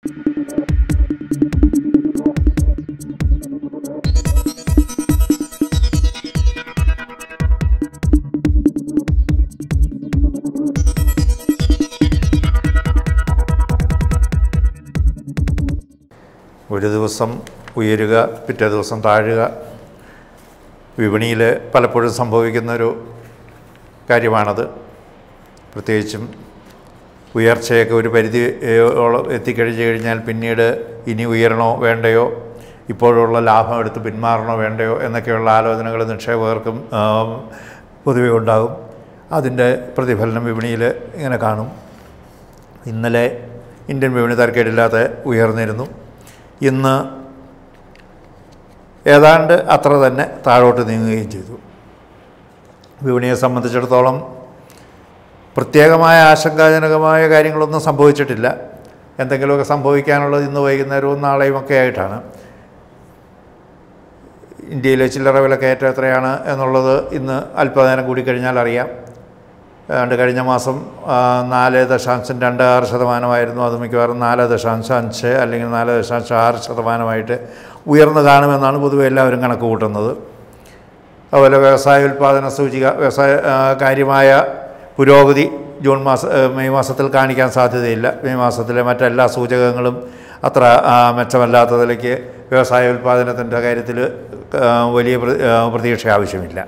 ഒരു ദിവസം ഉയരുക പിറ്റേ ദിവസം താഴുക വിപണിയിൽ പലപ്പോഴും സംഭവിക്കുന്നൊരു കാര്യമാണത് പ്രത്യേകിച്ചും ഉയർച്ചയൊക്കെ ഒരു പരിധി ഓളം എത്തിക്കഴിഞ്ഞ് കഴിഞ്ഞാൽ പിന്നീട് ഇനി ഉയരണോ വേണ്ടയോ ഇപ്പോഴുള്ള ലാഭം എടുത്ത് പിന്മാറണോ വേണ്ടയോ എന്നൊക്കെയുള്ള ആലോചനകൾ നിക്ഷേപകർക്കും ആ, പൊതുവെ ഉണ്ടാകും അതിൻ്റെ പ്രതിഫലനം വിപണിയിൽ ഇങ്ങനെ കാണും ഇന്നലെ ഇന്ത്യൻ വിപണി തരക്കേടില്ലാതെ ഉയർന്നിരുന്നു ഇന്ന് ഏതാണ്ട് അത്ര തന്നെ താഴോട്ട് നീങ്ങുകയും ചെയ്തു വിപണിയെ സംബന്ധിച്ചിടത്തോളം പ്രത്യേകമായ ആശങ്കാജനകമായ കാര്യങ്ങളൊന്നും സംഭവിച്ചിട്ടില്ല എന്തെങ്കിലുമൊക്കെ സംഭവിക്കാനുള്ളത് ഇന്ന് വൈകുന്നേരവും നാളെയും ഒക്കെ ആയിട്ടാണ് ഇന്ത്യയിലെ ചില്ലറ വില കയറ്റം എത്രയാണ് എന്നുള്ളത് ഇന്ന് അല്പനേരം കൂടി കഴിഞ്ഞാൽ അറിയാം ഏതാണ്ട് കഴിഞ്ഞ മാസം ആ, നാല് ദശാംശം രണ്ട് ആറ് ശതമാനമായിരുന്നു അത് മിക്കവാറും നാല് ദശാംശം അഞ്ച് അല്ലെങ്കിൽ നാല് ദശാംശം ആറ് ശതമാനമായിട്ട് ഉയർന്നു കാണുമെന്നാണ് പൊതുവെ എല്ലാവരും കണക്ക് കൂട്ടുന്നത് അതുപോലെ വ്യവസായ ഉൽപ്പാദന സൂചിക വ്യവസായ ആ, കാര്യമായ പുരോഗതി ജൂൺ മാസ ആ, മെയ് മാസത്തിൽ കാണിക്കാൻ സാധ്യതയില്ല മെയ് മാസത്തിലെ മറ്റെല്ലാ സൂചകങ്ങളും അത്ര ആ, മെച്ചമല്ലാത്തതിലേക്ക് വ്യവസായ ഉൽപ്പാദനത്തിൻ്റെ കാര്യത്തിൽ ആ, വലിയ പ്ര- ആ, പ്രതീക്ഷ ആവശ്യമില്ല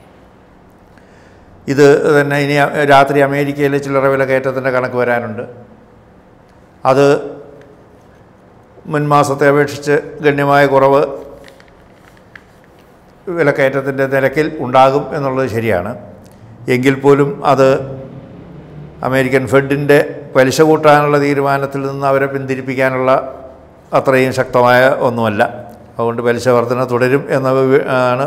ഇത് തന്നെ ഇനി രാത്രി അമേരിക്കയിലെ ചില്ലറ വില കയറ്റത്തിൻ്റെ കണക്ക് വരാനുണ്ട് അത് മുൻമാസത്തെ അപേക്ഷിച്ച് ഗണ്യമായ കുറവ് വിലക്കയറ്റത്തിൻ്റെ നിരക്കിൽ ഉണ്ടാകും എന്നുള്ളത് ശരിയാണ് എങ്കിൽ പോലും അത് അമേരിക്കൻ ഫെഡിൻ്റെ പലിശ കൂട്ടാനുള്ള തീരുമാനത്തിൽ നിന്ന് അവരെ പിന്തിരിപ്പിക്കാനുള്ള അത്രയും ശക്തമായ ഒന്നുമല്ല അതുകൊണ്ട് പലിശ വർധന തുടരും എന്ന വി- ആണ്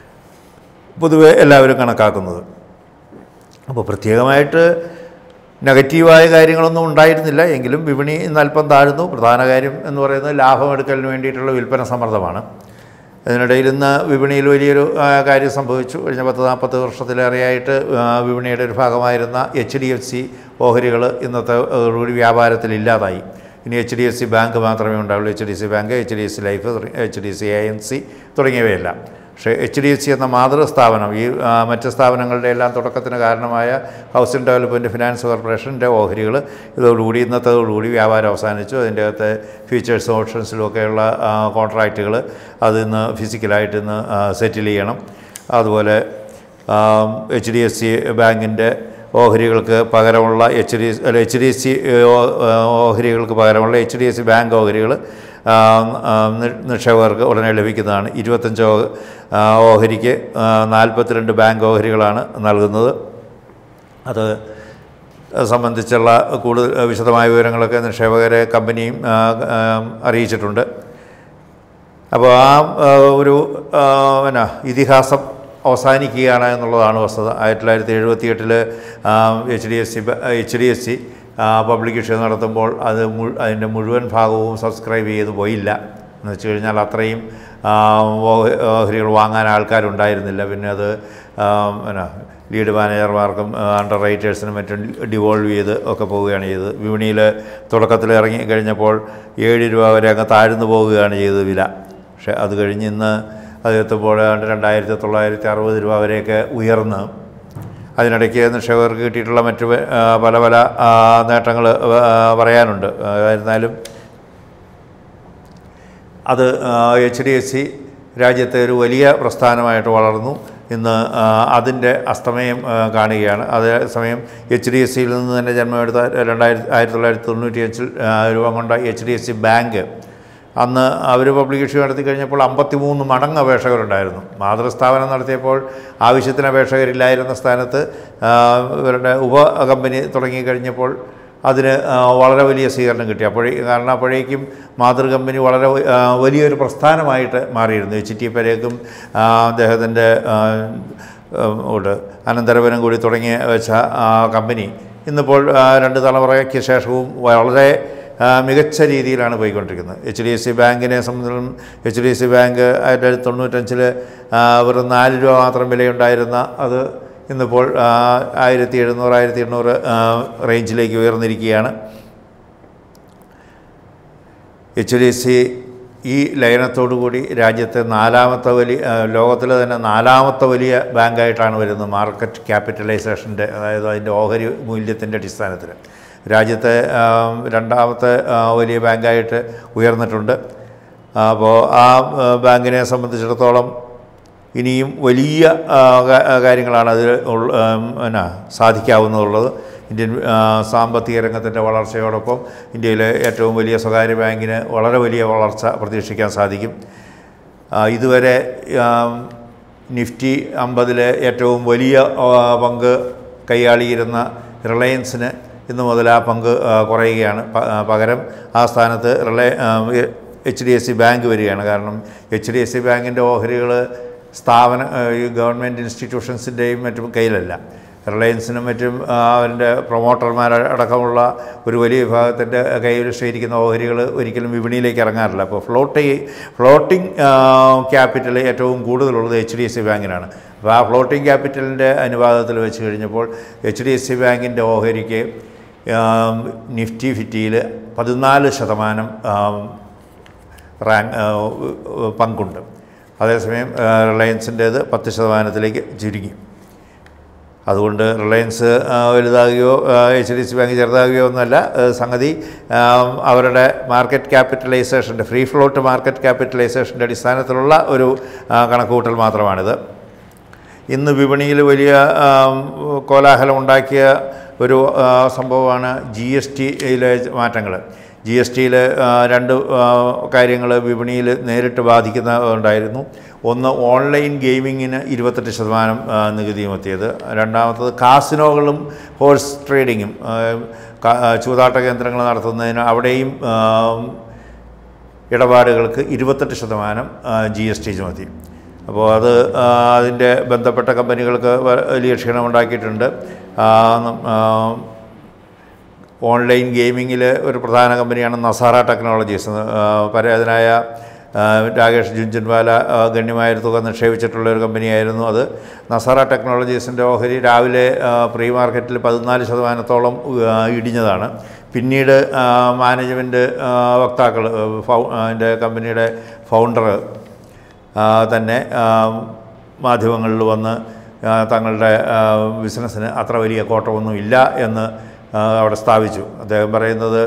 പൊതുവെ എല്ലാവരും കണക്കാക്കുന്നത് അപ്പോൾ പ്രത്യേകമായിട്ട് നെഗറ്റീവായ കാര്യങ്ങളൊന്നും ഉണ്ടായിരുന്നില്ല എങ്കിലും വിപണി ഇന്ന് അല്പം താഴ്ന്നു പ്രധാന കാര്യം എന്ന് പറയുന്നത് ലാഭമെടുക്കലിന് വേണ്ടിയിട്ടുള്ള വിൽപ്പന സമ്മർദ്ദമാണ് അതിനിടയിൽ ഇന്ന് വിപണിയിൽ വലിയൊരു ആ, കാര്യം സംഭവിച്ചു കഴിഞ്ഞ പത്ത് നാൽപ്പത് വർഷത്തിലേറെയായിട്ട് ആ, വിപണിയുടെ ഒരു ഭാഗമായിരുന്ന എച്ച് ഡി എഫ് സി ഓഹരികൾ ഇന്നത്തെ കൂടി വ്യാപാരത്തിൽ ഇല്ലാതായി ഇനി H D F C bank മാത്രമേ ഉണ്ടാവുള്ളൂ H D C bank H D F C life H D C A N C തുടങ്ങിയവയല്ല പക്ഷേ എച്ച് ഡി എഫ് സി എന്ന മാതൃ സ്ഥാപനം ഈ ആ, മറ്റ് സ്ഥാപനങ്ങളുടെ എല്ലാം തുടക്കത്തിന് കാരണമായ ഹൗസിംഗ് ഡെവലപ്മെൻറ്റ് ഫിനാൻസ് കോർപ്പറേഷൻ്റെ ഓഹരികൾ ഇതോടുകൂടി ഇന്നത്തതോടുകൂടി വ്യാപാരം അവസാനിച്ചു അതിൻ്റെ അകത്ത് ഫീച്ചേഴ്സ് ഓപ്ഷൻസിലും ഒക്കെയുള്ള കോൺട്രാക്റ്റുകൾ അത് ഇന്ന് ഫിസിക്കലായിട്ട് ഇന്ന് സെറ്റിൽ ചെയ്യണം അതുപോലെ എച്ച് ഡി എഫ് സി ബാങ്കിൻ്റെ ഓഹരികൾക്ക് പകരമുള്ള എച്ച് ഡി അല്ല എച്ച് ഡി എഫ് സി ഓഹരികൾക്ക് പകരമുള്ള H D F C bank ഓഹരികൾ ആ, ആ, നി- നിക്ഷേപകർക്ക് ഉടനെ ലഭിക്കുന്നതാണ് ഇരുപത്തഞ്ച് ഓ- ആ, ഓഹരിക്ക് ആ, നാൽപ്പത്തിരണ്ട് ബാങ്ക് ഓഹരികളാണ് നൽകുന്നത് അത് സംബന്ധിച്ചുള്ള കൂടുതൽ വിശദമായ വിവരങ്ങളൊക്കെ നിക്ഷേപകരെ കമ്പനിയും ആ, ആ, അറിയിച്ചിട്ടുണ്ട് അപ്പോൾ ആ ആ, ഒരു ആ, പിന്നെ ഇതിഹാസം അവസാനിക്കുകയാണ് എന്നുള്ളതാണ് വസ്തുത ആയിരത്തി തൊള്ളായിരത്തി എഴുപത്തി എട്ടിൽ H D F C H D F C public issue നടത്തുമ്പോൾ അത് മു അതിൻ്റെ മുഴുവൻ ഭാഗവും സബ്സ്ക്രൈബ് ചെയ്ത് പോയില്ല എന്ന് വെച്ച് കഴിഞ്ഞാൽ അത്രയും ആ, ഓഹ- ഓഹരികൾ വാങ്ങാൻ ആൾക്കാരുണ്ടായിരുന്നില്ല പിന്നെ അത് ആ, പിന്നെ ലീഡ് മാനേജർമാർക്കും അണ്ടർ റൈറ്റേഴ്സിനും മറ്റും ഡിവോൾവ് ചെയ്ത് ഒക്കെ പോവുകയാണ് ചെയ്തത് വിപണിയിൽ തുടക്കത്തിൽ ഇറങ്ങി കഴിഞ്ഞപ്പോൾ ഏഴ് രൂപ വരെ അങ്ങ് താഴ്ന്നു പോവുകയാണ് ചെയ്തത് വില പക്ഷേ അത് കഴിഞ്ഞ് ഇന്ന് അത് എത്തുമ്പോൾ ഏതാണ്ട് രണ്ടായിരത്തി തൊള്ളായിരത്തി അറുപത് രൂപ വരെയൊക്കെ ഉയർന്ന് അതിനിടയ്ക്ക് നിക്ഷേപകർക്ക് കിട്ടിയിട്ടുള്ള മറ്റ് വ- ആ, പല പല നേട്ടങ്ങൾ പറയാനുണ്ട് ആയിരുന്നാലും അത് എച്ച് ഡി എഫ് സി രാജ്യത്തെ ഒരു വലിയ പ്രസ്ഥാനമായിട്ട് വളർന്നു ഇന്ന് ആ, അതിൻ്റെ അസ്തമയം ആ, കാണുകയാണ് അതേസമയം എച്ച് ഡി എഫ് സിയിൽ നിന്ന് തന്നെ ജന്മമെടുത്ത രണ്ടായിരത്തി ആയിരത്തി തൊള്ളായിരത്തി തൊണ്ണൂറ്റി അഞ്ചിൽ രൂപം കൊണ്ട H D F C bank അന്ന് അവർ പബ്ലിക് ഇഷ്യൂ നടത്തി കഴിഞ്ഞപ്പോൾ അമ്പത്തിമൂന്ന് മടങ്ങ് അപേക്ഷകരുണ്ടായിരുന്നു മാതൃസ്ഥാപനം നടത്തിയപ്പോൾ ആവശ്യത്തിന് അപേക്ഷകരില്ലായിരുന്ന സ്ഥാനത്ത് ആ, ഇവരുടെ ഉപ കമ്പനി തുടങ്ങിക്കഴിഞ്ഞപ്പോൾ അതിന് ആ, വളരെ വലിയ സ്വീകരണം കിട്ടി അപ്പോഴേ കാരണം അപ്പോഴേക്കും മാതൃ കമ്പനി വളരെ വ- ആ, വലിയൊരു പ്രസ്ഥാനമായിട്ട് മാറിയിരുന്നു എച്ച് ടി പരേക്കും അദ്ദേഹത്തിൻ്റെ ഉണ്ട് അനന്തരവനം കൂടി തുടങ്ങിയ വെച്ച ആ, കമ്പനി ഇന്നിപ്പോൾ ആ, രണ്ട് തലമുറയ്ക്ക് ശേഷവും വളരെ ആ, മികച്ച രീതിയിലാണ് പോയിക്കൊണ്ടിരിക്കുന്നത് എച്ച് ഡി എഫ് സി ബാങ്കിനെ സംബന്ധിച്ചും H D F C bank ആയിരത്തി തൊള്ളായിരത്തി തൊണ്ണൂറ്റഞ്ചിൽ വെറും നാല് രൂപ മാത്രം വിലയുണ്ടായിരുന്ന അത് ഇന്നിപ്പോൾ ആ, ആയിരത്തി എഴുന്നൂറ് ആയിരത്തി എണ്ണൂറ് ആ, റേഞ്ചിലേക്ക് ഉയർന്നിരിക്കുകയാണ് എച്ച് ഡി സി ഈ ലയനത്തോടു കൂടി രാജ്യത്തെ നാലാമത്തെ വലിയ ആ, ലോകത്തിലെ തന്നെ നാലാമത്തെ വലിയ ബാങ്കായിട്ടാണ് വരുന്നത് മാർക്കറ്റ് ക്യാപിറ്റലൈസേഷൻ്റെ അതായത് അതിൻ്റെ ഓഹരി മൂല്യത്തിൻ്റെ അടിസ്ഥാനത്തിൽ രാജ്യത്തെ ആ, രണ്ടാമത്തെ ആ, വലിയ ബാങ്കായിട്ട് ഉയർന്നിട്ടുണ്ട് അപ്പോൾ ആ ആ, ബാങ്കിനെ സംബന്ധിച്ചിടത്തോളം ഇനിയും വലിയ ആ, കാ- കാര്യങ്ങളാണ് അതിൽ ഉള്ള എന്നാ സാധിക്കാവുന്നതുള്ളത് ഇന്ത്യൻ ആ, സാമ്പത്തിക രംഗത്തിൻ്റെ വളർച്ചയോടൊപ്പം ഇന്ത്യയിലെ ഏറ്റവും വലിയ സ്വകാര്യ ബാങ്കിന് വളരെ വലിയ വളർച്ച പ്രതീക്ഷിക്കാൻ സാധിക്കും ആ, ഇതുവരെ ആ, നിഫ്റ്റി അമ്പതിലെ ഏറ്റവും വലിയ ആ, പങ്ക് കൈയാളിയിരുന്ന റിലയൻസിന് ഇന്ന് മുതൽ ആ പങ്ക് ആ, കുറയുകയാണ് പ- ആ, പകരം ആ സ്ഥാനത്ത് റിലയ H D F C bank വരികയാണ് കാരണം എച്ച് ഡി എഫ് സി ബാങ്കിൻ്റെ ഓഹരികൾ സ്ഥാപന ആ, ഈ ഗവൺമെൻറ് ഇൻസ്റ്റിറ്റ്യൂഷൻസിൻ്റെയും മറ്റും കയ്യിലല്ല റിലയൻസിനും മറ്റും ആ, അവരുടെ പ്രൊമോട്ടർമാർ അടക്കമുള്ള ഒരു വലിയ വിഭാഗത്തിൻ്റെ കയ്യിൽ ഇരിക്കുന്ന ഓഹരികൾ ഒരിക്കലും വിപണിയിലേക്ക് ഇറങ്ങാറില്ല അപ്പോൾ ഫ്ലോട്ട് ഫ്ലോട്ടിംഗ് ക്യാപിറ്റൽ ഏറ്റവും കൂടുതലുള്ളത് എച്ച് ഡി എഫ് സി ബാങ്കിനാണ് അപ്പോൾ ആ ഫ്ലോട്ടിംഗ് ക്യാപിറ്റലിൻ്റെ അനുപാതത്തിൽ വെച്ച് കഴിഞ്ഞപ്പോൾ എച്ച് ഡി എഫ് സി ബാങ്കിൻ്റെ ഓഹരിക്ക് ആം, നിഫ്റ്റി ഫിറ്റിയിൽ പതിനാല് ശതമാനം ആം, റാങ്ക് ആ, പങ്കുണ്ട് അതേസമയം ആ, റിലയൻസിൻ്റേത് പത്ത് ശതമാനത്തിലേക്ക് ചുരുങ്ങി അതുകൊണ്ട് റിലയൻസ് ആ, വലുതാകുകയോ എച്ച് ഡി സി ബാങ്ക് ചെറുതാകുകയോ ഒന്നുമല്ല ആ, സംഗതി ആ, അവരുടെ മാർക്കറ്റ് ക്യാപിറ്റലൈസേഷൻ്റെ ഫ്രീ ഫ്ലോട്ട് മാർക്കറ്റ് ക്യാപിറ്റലൈസേഷൻ്റെ അടിസ്ഥാനത്തിലുള്ള ഒരു ആ, കണക്കുകൂട്ടൽ മാത്രമാണിത് ഇന്ന് വിപണിയിൽ വലിയ ആ, കോലാഹലം ഉണ്ടാക്കിയ ഒരു ആ, സംഭവമാണ് ജി എസ് ടിയിലെ മാറ്റങ്ങൾ ജി എസ് ടിയിൽ രണ്ട് കാര്യങ്ങൾ വിപണിയിൽ നേരിട്ട് ബാധിക്കുന്ന ഉണ്ടായിരുന്നു ഒന്ന് ഓൺലൈൻ ഗെയിമിങ്ങിന് ഇരുപത്തെട്ട് ശതമാനം ആ, നികുതി ചുമത്തിയത് രണ്ടാമത്തത് കാസിനോകളും ഹോഴ്സ് ട്രേഡിങ്ങും ആ, ക- ആ, ചൂതാട്ട കേന്ദ്രങ്ങൾ നടത്തുന്നതിന് അവിടെയും ആ, ഇടപാടുകൾക്ക് ഇരുപത്തെട്ട് ശതമാനം ജി എസ് ടി ചുമത്തി അപ്പോൾ അത് ആ, അതിൻ്റെ ബന്ധപ്പെട്ട കമ്പനികൾക്ക് വ- വലിയ ക്ഷീണമുണ്ടാക്കിയിട്ടുണ്ട് ആ, നം- ആ, ഓൺലൈൻ ഗെയിമിങ്ങിൽ ഒരു പ്രധാന കമ്പനിയാണ് നസാറ ടെക്നോളജീസ് ആ, പരാതനായ ആ, രാകേഷ് ജുൻജൻവാല ആ, ഗണ്യമായൊരു തുക നിക്ഷേപിച്ചിട്ടുള്ള ഒരു കമ്പനിയായിരുന്നു അത് നസാറ ടെക്നോളജീസിൻ്റെ ഓഹരി രാവിലെ ആ, പ്രീ മാർക്കറ്റിൽ പതിനാല് ശതമാനത്തോളം ആ, ഇടിഞ്ഞതാണ് പിന്നീട് ആ, മാനേജ്മെൻറ്റ് ആ, വക്താക്കൾ ആ, ഫൗ അതിൻ്റെ കമ്പനിയുടെ ഫൗണ്ടർ ആ, തന്നെ ആ, മാധ്യമങ്ങളിൽ വന്ന് ആ, തങ്ങളുടെ ആ, ബിസിനസ്സിന് അത്ര വലിയ കോട്ടമൊന്നും ഇല്ല എന്ന് ആ, അവിടെ സ്ഥാപിച്ചു അദ്ദേഹം പറയുന്നത്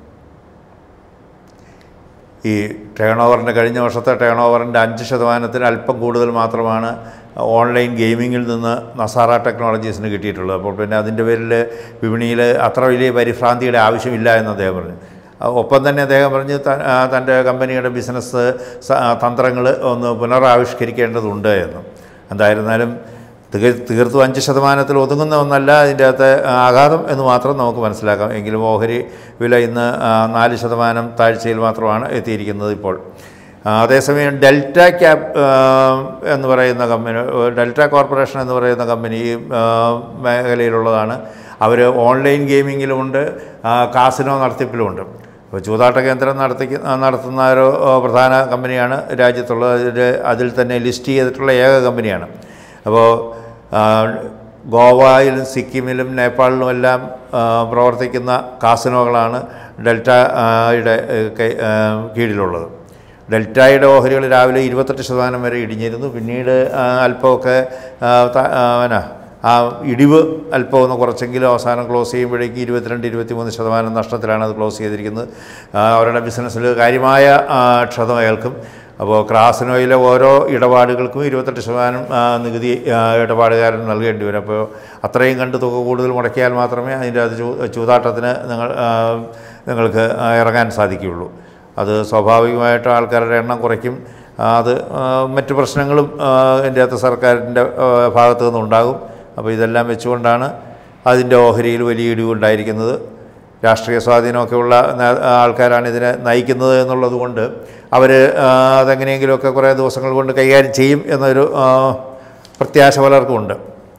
ഈ ടേൺ ഓവറിൻ്റെ കഴിഞ്ഞ വർഷത്തെ ടേൺ ഓവറിൻ്റെ അഞ്ച് ശതമാനത്തിന് അല്പം കൂടുതൽ മാത്രമാണ് ഓൺലൈൻ ഗെയിമിങ്ങിൽ നിന്ന് നസാറ ടെക്നോളജീസിന് കിട്ടിയിട്ടുള്ളത് അപ്പോൾ പിന്നെ അതിൻ്റെ പേരിൽ വിപണിയിൽ അത്ര വലിയ പരിഭ്രാന്തിയുടെ ആവശ്യമില്ല എന്ന് അദ്ദേഹം പറഞ്ഞു ആ, ഒപ്പം തന്നെ അദ്ദേഹം പറഞ്ഞ് ത- ആ, തൻ്റെ കമ്പനിയുടെ ബിസിനസ് തന്ത്രങ്ങൾ ഒന്ന് പുനരാവിഷ്കരിക്കേണ്ടതുണ്ട് എന്ന് എന്തായിരുന്നാലും തിക തീർത്തും അഞ്ച് ശതമാനത്തിൽ ഒതുങ്ങുന്ന ഒന്നല്ല അതിൻ്റെ അകത്ത് ആഘാതം എന്ന് മാത്രം നമുക്ക് മനസ്സിലാക്കാം എങ്കിലും ഓഹരി വില ഇന്ന് ആ, നാല് ശതമാനം താഴ്ചയിൽ മാത്രമാണ് എത്തിയിരിക്കുന്നത് ഇപ്പോൾ ആ, അതേസമയം ഡെൽറ്റ ക്യാപ് ആ, എന്ന് പറയുന്ന കമ്പനി ഡെൽറ്റ കോർപ്പറേഷൻ എന്ന് പറയുന്ന കമ്പനി ഈ ആ, മേഖലയിലുള്ളതാണ് അവർ ഓൺലൈൻ ഗെയിമിങ്ങിലുമുണ്ട് ആ, കാസിനോ നടത്തിപ്പിലുമുണ്ട് അപ്പോൾ ചൂതാട്ട കേന്ദ്രം നടത്തി നടത്തുന്ന ഒരു ആ, പ്രധാന കമ്പനിയാണ് രാജ്യത്തുള്ളത് അതിൽ അതിൽ തന്നെ ലിസ്റ്റ് ചെയ്തിട്ടുള്ള ഏക കമ്പനിയാണ് അപ്പോൾ ആ, ഗോവയിലും സിക്കിമിലും നേപ്പാളിലുമെല്ലാം ആ, പ്രവർത്തിക്കുന്ന കാസിനോകളാണ് ഡെൽറ്റ ആ, യുടെ ഏ, കൈ- ആ, കീഴിലുള്ളത് ഡെൽറ്റയുടെ ഓഹരികൾ രാവിലെ ഇരുപത്തെട്ട് ശതമാനം വരെ ഇടിഞ്ഞിരുന്നു പിന്നീട് ആ, അല്പമൊക്കെ ആ, ത- ആ, എന്നാ ആ ഇടിവ് അല്പം ഒന്ന് കുറച്ചെങ്കിലും അവസാനം ക്ലോസ് ചെയ്യുമ്പോഴേക്കും ഇരുപത്തിരണ്ട് ഇരുപത്തിമൂന്ന് ശതമാനം നഷ്ടത്തിലാണ് അത് ക്ലോസ് ചെയ്തിരിക്കുന്നത് ആ, അവരുടെ ബിസിനസ്സിൽ കാര്യമായ ആ, ക്ഷതം ഏൽക്കും അപ്പോൾ ക്രാസിനോയിലെ ഓരോ ഇടപാടുകൾക്കും ഇരുപത്തെട്ട് ശതമാനം ആ, നികുതി ആ, ഇടപാടുകാരൻ നൽകേണ്ടി വരും അപ്പോൾ അത്രയും കണ്ട് തുക കൂടുതൽ മുടക്കിയാൽ മാത്രമേ അതിൻ്റെ അത് ചൂ ചൂതാട്ടത്തിന് നിങ്ങൾ ആ, നിങ്ങൾക്ക് ആ, ഇറങ്ങാൻ സാധിക്കുകയുള്ളൂ അത് സ്വാഭാവികമായിട്ടും ആൾക്കാരുടെ എണ്ണം കുറയ്ക്കും ആ, അത് ആ, മറ്റ് പ്രശ്നങ്ങളും ആ, ഇതിൻ്റെ അകത്ത് സർക്കാരിൻ്റെ ആ, ഭാഗത്തു നിന്നുണ്ടാകും അപ്പോൾ ഇതെല്ലാം വെച്ചുകൊണ്ടാണ് അതിൻ്റെ ഓഹരിയിൽ വലിയ ഇടിവുണ്ടായിരിക്കുന്നത് രാഷ്ട്രീയ സ്വാധീനമൊക്കെ ഉള്ള നേ- ആൾക്കാരാണ് ഇതിനെ നയിക്കുന്നത് എന്നുള്ളത് കൊണ്ട് അവർ അതെങ്ങനെയെങ്കിലുമൊക്കെ കുറേ ദിവസങ്ങൾ കൊണ്ട് കൈകാര്യം ചെയ്യും എന്നൊരു ആ, പ്രത്യാശ പലർക്കുമുണ്ട്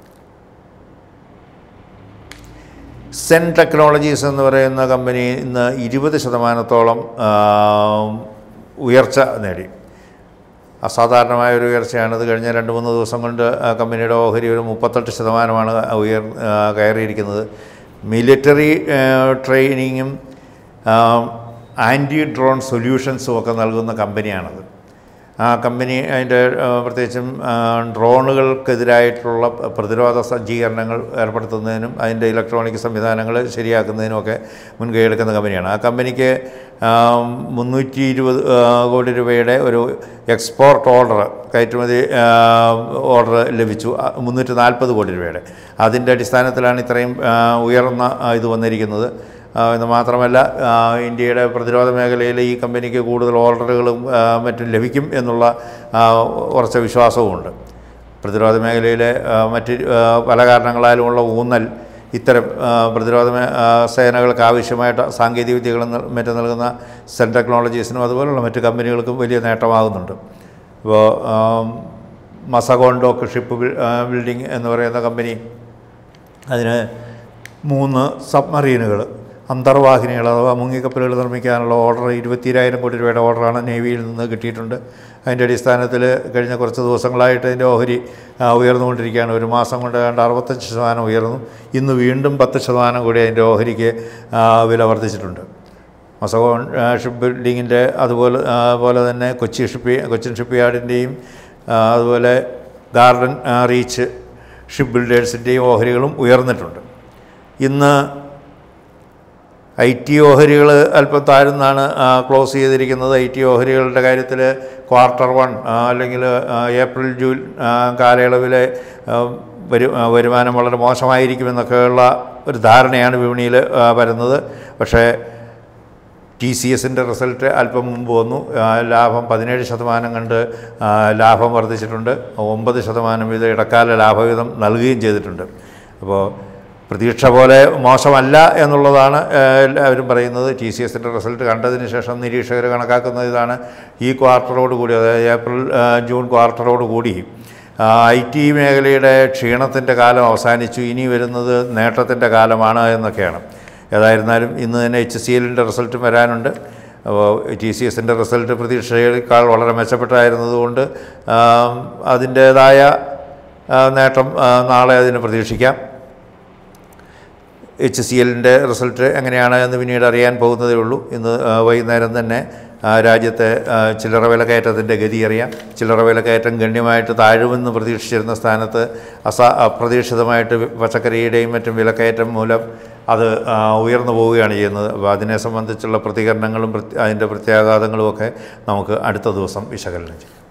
സെൻ ടെക്നോളജീസ് എന്ന് പറയുന്ന കമ്പനി ഇന്ന് ഇരുപത് ശതമാനത്തോളം ആ, ഉയർച്ച നേടി അസാധാരണമായ ഒരു ഉയർച്ചയാണിത് കഴിഞ്ഞ രണ്ട് മൂന്ന് ദിവസം കൊണ്ട് ആ കമ്പനിയുടെ ഓഹരി ഒരു മുപ്പത്തെട്ട് ശതമാനമാണ് ഉയർ ആ, കയറിയിരിക്കുന്നത് മിലിറ്ററി ട്രെയിനിങ്ങും ആൻറ്റി ഡ്രോൺ സൊല്യൂഷൻസും ഒക്കെ നൽകുന്ന കമ്പനിയാണത് ആ കമ്പനി അതിൻ്റെ ആ, പ്രത്യേകിച്ചും ആ, ഡ്രോണുകൾക്കെതിരായിട്ടുള്ള പ്രതിരോധ സജ്ജീകരണങ്ങൾ ഏർപ്പെടുത്തുന്നതിനും അതിൻ്റെ ഇലക്ട്രോണിക് സംവിധാനങ്ങൾ ശരിയാക്കുന്നതിനുമൊക്കെ മുൻകൈ എടുക്കുന്ന കമ്പനിയാണ് ആ കമ്പനിക്ക് ആ, മുന്നൂറ്റി ഇരുപത് ആ, കോടി രൂപയുടെ ഒരു എക്സ്പോർട്ട് ഓർഡർ കയറ്റുമതി ആ, ഓർഡർ ലഭിച്ചു ആ, മുന്നൂറ്റി നാൽപ്പത് കോടി രൂപയുടെ അതിൻ്റെ അടിസ്ഥാനത്തിലാണ് ഇത്രയും ആ, ഉയർന്ന ആ, ഇത് വന്നിരിക്കുന്നത് ആ, എന്ന് മാത്രമല്ല ആ, ഇന്ത്യയുടെ പ്രതിരോധ മേഖലയിൽ ഈ കമ്പനിക്ക് കൂടുതൽ ഓർഡറുകളും ആ, മറ്റും ലഭിക്കും എന്നുള്ള ആ, ഉറച്ച വിശ്വാസവുമുണ്ട് പ്രതിരോധ മേഖലയിലെ ആ, മറ്റ് ആ, പല കാരണങ്ങളാലുമുള്ള ഊന്നൽ ഇത്തരം ആ, പ്രതിരോധ മേ- ആ, സേനകൾക്ക് ആവശ്യമായിട്ട് സാങ്കേതിക വിദ്യകളും നൽ- മറ്റും നൽകുന്ന സെൻ ടെക്നോളജീസിനും അതുപോലുള്ള മറ്റ് കമ്പനികൾക്കും വലിയ നേട്ടമാകുന്നുണ്ട് ഇപ്പോൾ മസഗോണ്ടോക്ക് ഷിപ്പ് ബിൽ- ആ, ബിൽഡിംഗ് എന്ന് പറയുന്ന കമ്പനി അതിന് മൂന്ന് സബ്മറീനുകൾ അന്തർവാഹിനികൾ അഥവാ മുങ്ങിക്കപ്പലുകൾ നിർമ്മിക്കാനുള്ള ഓർഡർ ഇരുപത്തിരായിരം കോടി രൂപയുടെ ഓർഡറാണ് നേവിയിൽ നിന്ന് കിട്ടിയിട്ടുണ്ട് അതിൻ്റെ അടിസ്ഥാനത്തിൽ കഴിഞ്ഞ കുറച്ച് ദിവസങ്ങളായിട്ട് അതിൻ്റെ ഓഹരി ആ, ഉയർന്നുകൊണ്ടിരിക്കുകയാണ് ഒരു മാസം കൊണ്ട് ഏതാണ്ട് അറുപത്തഞ്ച് ശതമാനം ഉയർന്നു ഇന്ന് വീണ്ടും പത്ത് ശതമാനം കൂടി അതിൻ്റെ ഓഹരിക്ക് ആ, വില വർദ്ധിച്ചിട്ടുണ്ട് മസഗോൺ ആ, ഷിപ്പ് ബിൽഡിങ്ങിൻ്റെ അതുപോലെ ആ, പോലെ തന്നെ കൊച്ചി ഷിപ്പ് കൊച്ചിൻ ഷിപ്പ് യാർഡിൻ്റെയും ആ, അതുപോലെ ഗാർഡൻ ആ, റീച്ച് ഷിപ്പ് ബിൽഡേഴ്സിൻ്റെയും ഓഹരികളും ഉയർന്നിട്ടുണ്ട് ഇന്ന് ഐ ടി ഓഹരികൾ അല്പം താഴ്ന്നാണ് ആ, ക്ലോസ് ചെയ്തിരിക്കുന്നത് ഐ ടി ഓഹരികളുടെ കാര്യത്തിൽ ക്വാർട്ടർ വൺ ആ, അല്ലെങ്കിൽ ആ, ഏപ്രിൽ ജൂൺ ആ, കാലയളവിലെ ആ, വരു ആ, വരുമാനം വളരെ മോശമായിരിക്കുമെന്നൊക്കെയുള്ള ഒരു ധാരണയാണ് വിപണിയിൽ ആ, വരുന്നത് പക്ഷേ ടി സി എസിൻ്റെ റിസൾട്ട് അല്പം മുമ്പ് വന്നു ആ, ലാഭം പതിനേഴ് ശതമാനം കണ്ട് ആ, ലാഭം വർദ്ധിച്ചിട്ടുണ്ട് ഒമ്പത് ശതമാനം വീതം ഇടക്കാല ലാഭവിധം നൽകുകയും ചെയ്തിട്ടുണ്ട് അപ്പോൾ പ്രതീക്ഷ പോലെ മോശമല്ല എന്നുള്ളതാണ് ആ, എല്ലാവരും പറയുന്നത് ടി സി എസിൻ്റെ റിസൾട്ട് കണ്ടതിന് ശേഷം നിരീക്ഷകർ കണക്കാക്കുന്ന ഇതാണ് ഈ ക്വാർട്ടറോട് കൂടി അതായത് ഏപ്രിൽ ആ, ജൂൺ ക്വാർട്ടറോട് കൂടി ഐ ടി മേഖലയുടെ ക്ഷീണത്തിൻ്റെ കാലം അവസാനിച്ചു ഇനി വരുന്നത് നേട്ടത്തിൻ്റെ കാലമാണ് എന്നൊക്കെയാണ് ഏതായിരുന്നാലും ഇന്ന് തന്നെ എച്ച് സി എല്ലിൻ്റെ റിസൾട്ടും വരാനുണ്ട് അപ്പോൾ ടി സി എസിൻ്റെ റിസൾട്ട് പ്രതീക്ഷയേക്കാൾ വളരെ മെച്ചപ്പെട്ടായിരുന്നതുകൊണ്ട് അതിൻ്റേതായ നേട്ടം ആ, നാളെ അതിന് പ്രതീക്ഷിക്കാം എച്ച് സി എല്ലിൻ്റെ റിസൾട്ട് എങ്ങനെയാണ് എന്ന് പിന്നീട് അറിയാൻ പോകുന്നതേ ഉള്ളൂ ഇന്ന് ആ, വൈകുന്നേരം തന്നെ ആ, രാജ്യത്തെ ആ, ചില്ലറ വിലക്കയറ്റത്തിൻ്റെ ഗതി അറിയാം ചില്ലറ വിലക്കയറ്റം ഗണ്യമായിട്ട് താഴുമെന്ന് പ്രതീക്ഷിച്ചിരുന്ന സ്ഥാനത്ത് അസ അപ്രതീക്ഷിതമായിട്ട് പച്ചക്കറിയുടെയും മറ്റും വിലക്കയറ്റം മൂലം അത് ആ, ഉയർന്നു പോവുകയാണ് ചെയ്യുന്നത് അപ്പോൾ അതിനെ സംബന്ധിച്ചുള്ള പ്രതികരണങ്ങളും പ്രത്യ- അതിൻ്റെ പ്രത്യാഘാതങ്ങളും ഒക്കെ നമുക്ക് അടുത്ത ദിവസം വിശകലനം ചെയ്യാം